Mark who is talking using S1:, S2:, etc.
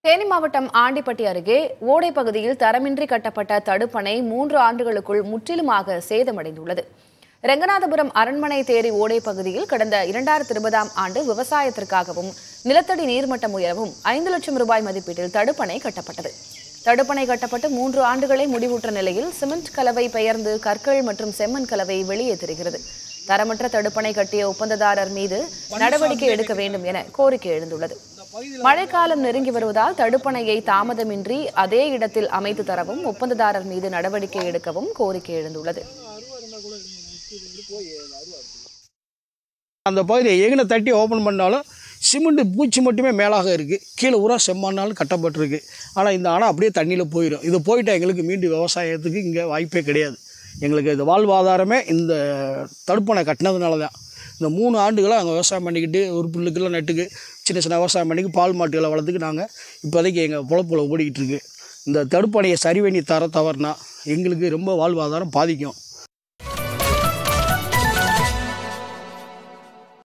S1: தேனி மாவட்டம் ஆண்டிப்பட்டி அருகே ஓடை பகுதியில் தரமின்றி கட்டப்பட்ட தடுப்பணை மூன்று ஆண்டுகளுக்குள் முற்றிலுமாக சேதமடைந்துள்ளது ரெங்கநாதபுரம் அரண்மனை தேரி ஓடை பகுதியில் கடந்த இரண்டாயிரத்தி இருபதாம் ஆண்டு விவசாயத்திற்காகவும் நிலத்தடி நீர்மட்டம் உயரவும் ஐந்து லட்சம் ரூபாய் மதிப்பீட்டில் தடுப்பணை கட்டப்பட்டது தடுப்பணை கட்டப்பட்டு மூன்று ஆண்டுகளை முடிவுற்ற நிலையில் சிமெண்ட் கலவை பெயர்ந்து கற்கள் மற்றும் செம்மண் கலவை வெளியே தெரிகிறது தரமற்ற தடுப்பணை கட்டிய ஒப்பந்ததாரர் மீது நடவடிக்கை எடுக்க வேண்டும் என கோரிக்கை எழுந்துள்ளது மழைக்காலம் நெருங்கி வருவதால் தடுப்பணையை தாமதமின்றி அதே இடத்தில் அமைத்து தரவும் ஒப்பந்ததாரர் மீது நடவடிக்கை எடுக்கவும் கோரிக்கை எழுந்துள்ளது
S2: அந்த பகுதியை எங்கனை தட்டி ஓப்பன் பண்ணாலும் சிமெண்ட் பூச்சி மட்டுமே மேலாக இருக்குது கீழே ஊரா செம்மண்ணாலும் கட்டப்பட்டிருக்கு ஆனால் இந்த அணை அப்படியே தண்ணியில் போயிடும் இது போயிட்டா எங்களுக்கு மீண்டும் விவசாயத்துக்கு இங்கே வாய்ப்பே கிடையாது எங்களுக்கு இது வாழ்வாதாரமே இந்த தடுப்பணை கட்டினதுனால தான் இந்த மூணு ஆண்டுகளாக அங்கே விவசாயம் பண்ணிக்கிட்டு ஒரு புல்லுக்கெல்லாம் நட்டுக்கு சின்ன சின்ன விவசாயம் பண்ணிக்கு பால் மாட்டுகளை வளர்த்துக்கு நாங்கள் இப்போதைக்கு எங்கள் பொழப்புல ஓடிக்கிட்டு இருக்கு இந்த தடுப்பணையை சரி பண்ணி தர தவறுனா எங்களுக்கு ரொம்ப வாழ்வாதாரம் பாதிக்கும்